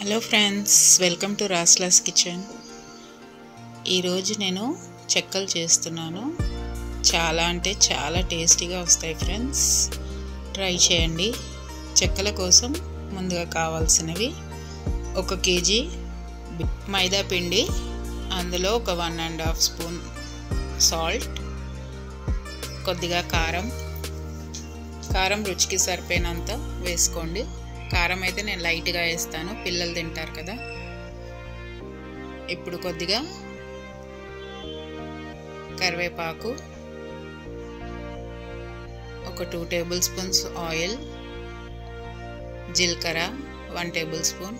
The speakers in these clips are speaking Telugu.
హలో ఫ్రెండ్స్ వెల్కమ్ టు రాస్లాస్ కిచెన్ ఈరోజు నేను చెక్కలు చేస్తున్నాను చాలా అంటే చాలా టేస్టీగా వస్తాయి ఫ్రెండ్స్ ట్రై చేయండి చెక్కల కోసం ముందుగా కావాల్సినవి ఒక కేజీ బి- మైదా పిండి అందులో ఒక one and half spoon salt కొద్దిగా కారం కారం రుచికి సరిపోయినంత వేసుకోండి కారం అయితే నేను లైట్గా వేస్తాను పిల్లలు తింటారు కదా ఇప్పుడు కొద్దిగా కరివేపాకు ఒక టూ టేబుల్ స్పూన్స్ ఆయిల్ జీలకర్ర వన్ టేబుల్ స్పూన్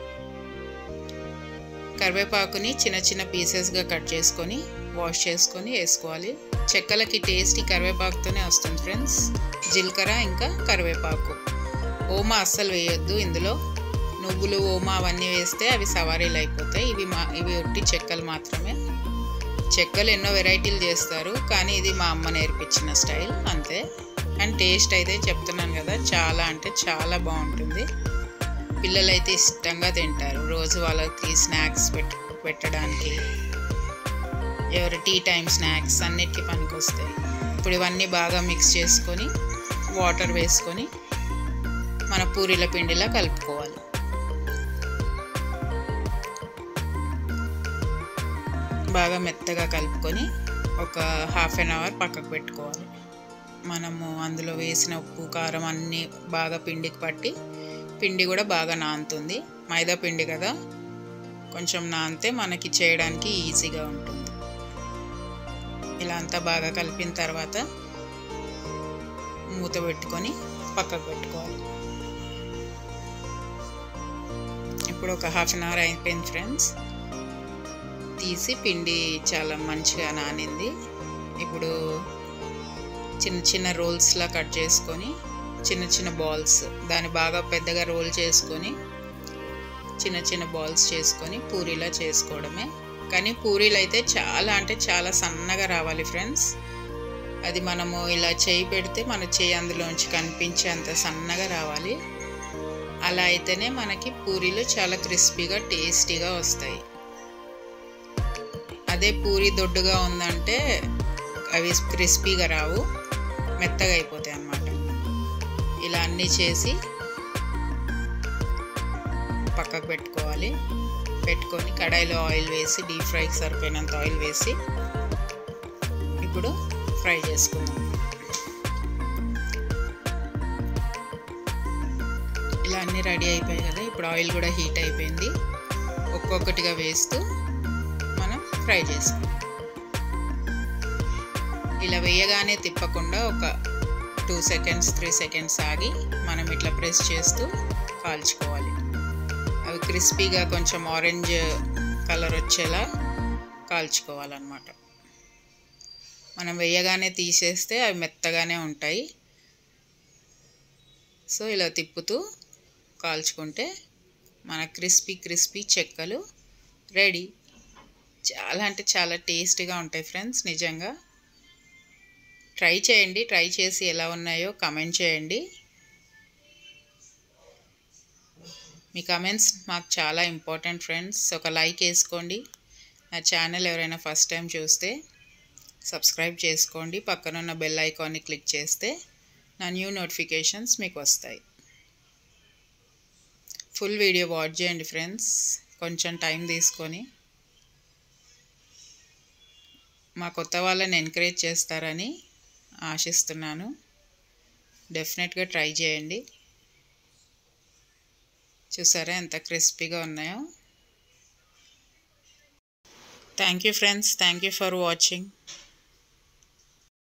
కరివేపాకుని చిన్న చిన్న పీసెస్గా కట్ చేసుకొని వాష్ చేసుకొని వేసుకోవాలి చెక్కలకి టేస్ట్ ఈ కరివేపాకుతోనే వస్తుంది ఫ్రెండ్స్ జీలకర్ర ఇంకా కరివేపాకు ఓమా అస్సలు వేయొద్దు ఇందులో నువ్వులు ఓమా అవన్నీ వేస్తే అవి సవారీలు అయిపోతాయి ఇవి మా ఇవి ఒట్టి చెక్కలు మాత్రమే చెక్కలు ఎన్నో వెరైటీలు చేస్తారు కానీ ఇది మా అమ్మ నేర్పించిన స్టైల్ అంతే అండ్ టేస్ట్ అయితే చెప్తున్నాను కదా చాలా అంటే చాలా బాగుంటుంది పిల్లలైతే ఇష్టంగా తింటారు రోజు వాళ్ళకి స్నాక్స్ పెట్ పెట్టడానికి ఎవరి టీ టైం స్నాక్స్ అన్నిటికీ పనికొస్తాయి ఇప్పుడు ఇవన్నీ బాగా మిక్స్ చేసుకొని వాటర్ వేసుకొని మన పూరీల పిండిలా కలుపుకోవాలి బాగా మెత్తగా కలుపుకొని ఒక హాఫ్ అన్ అవర్ పక్కకు పెట్టుకోవాలి మనము అందులో వేసిన ఉప్పు కారం అన్నీ బాగా పిండికి పట్టి పిండి కూడా బాగా నానుతుంది మైదా పిండి కదా కొంచెం నానితే మనకి చేయడానికి ఈజీగా ఉంటుంది ఇలా అంతా బాగా కలిపిన తర్వాత మూత పెట్టుకొని పక్కకు పెట్టుకోవాలి ఇప్పుడు ఒక హాఫ్ అన్ అవర్ అయిపోయింది ఫ్రెండ్స్ తీసి పిండి చాలా మంచిగా నానింది ఇప్పుడు చిన్న చిన్న రోల్స్లా కట్ చేసుకొని చిన్న చిన్న బాల్స్ దాన్ని బాగా పెద్దగా రోల్ చేసుకొని చిన్న చిన్న బాల్స్ చేసుకొని పూరీలా చేసుకోవడమే కానీ పూరీలు అయితే చాలా అంటే చాలా సన్నగా రావాలి ఫ్రెండ్స్ అది మనము ఇలా చేయి పెడితే మన చేయి అందులోంచి కనిపించేంత సన్నగా రావాలి అలా అయితేనే మనకి పూరీలు చాలా క్రిస్పీగా టేస్టీగా వస్తాయి అదే పూరి దొడ్డుగా ఉందంటే అవి క్రిస్పీగా రావు మెత్తగా అయిపోతాయి అన్నమాట ఇలా అన్నీ చేసి పక్కకు పెట్టుకోవాలి పెట్టుకొని కడాయిలో ఆయిల్ వేసి డీప్ ఫ్రైకి సరిపోయినంత ఆయిల్ వేసి ఇప్పుడు ఫ్రై చేసుకుందాం ఇలా అన్నీ రెడీ అయిపోయాయి కదా ఇప్పుడు ఆయిల్ కూడా హీట్ అయిపోయింది ఒక్కొక్కటిగా వేస్తూ మనం ఫ్రై చేసుకుందాం ఇలా వేయగానే తిప్పకుండా ఒక టూ సెకండ్స్ త్రీ సెకండ్స్ ఆగి మనం ఇట్లా ప్రెస్ చేస్తూ కాల్చుకోవాలి అవి క్రిస్పీగా కొంచెం ఆరెంజ్ కలర్ వచ్చేలా కాల్చుకోవాలన్నమాట మనం వేయగానే తీసేస్తే అవి మెత్తగానే ఉంటాయి సో ఇలా తిప్పుతూ కాల్చుకుంటే మన క్రిస్పీ క్రిస్పీ చెక్కలు రెడీ చాలా అంటే చాలా టేస్టీగా ఉంటాయి ఫ్రెండ్స్ నిజంగా ట్రై చేయండి ట్రై చేసి ఎలా ఉన్నాయో కమెంట్ చేయండి మీ కమెంట్స్ మాకు చాలా ఇంపార్టెంట్ ఫ్రెండ్స్ ఒక లైక్ వేసుకోండి నా ఛానల్ ఎవరైనా ఫస్ట్ టైం చూస్తే సబ్స్క్రైబ్ చేసుకోండి పక్కనున్న బెల్ ఐకాన్ని క్లిక్ చేస్తే నా న్యూ నోటిఫికేషన్స్ మీకు వస్తాయి ఫుల్ వీడియో వాచ్ చేయండి ఫ్రెండ్స్ కొంచెం టైం తీసుకొని మా కొత్త వాళ్ళని ఎంకరేజ్ చేస్తారని ఆశిస్తున్నాను డెఫినెట్గా ట్రై చేయండి చూసారా ఎంత క్రిస్పీగా ఉన్నాయో thank you friends thank you for watching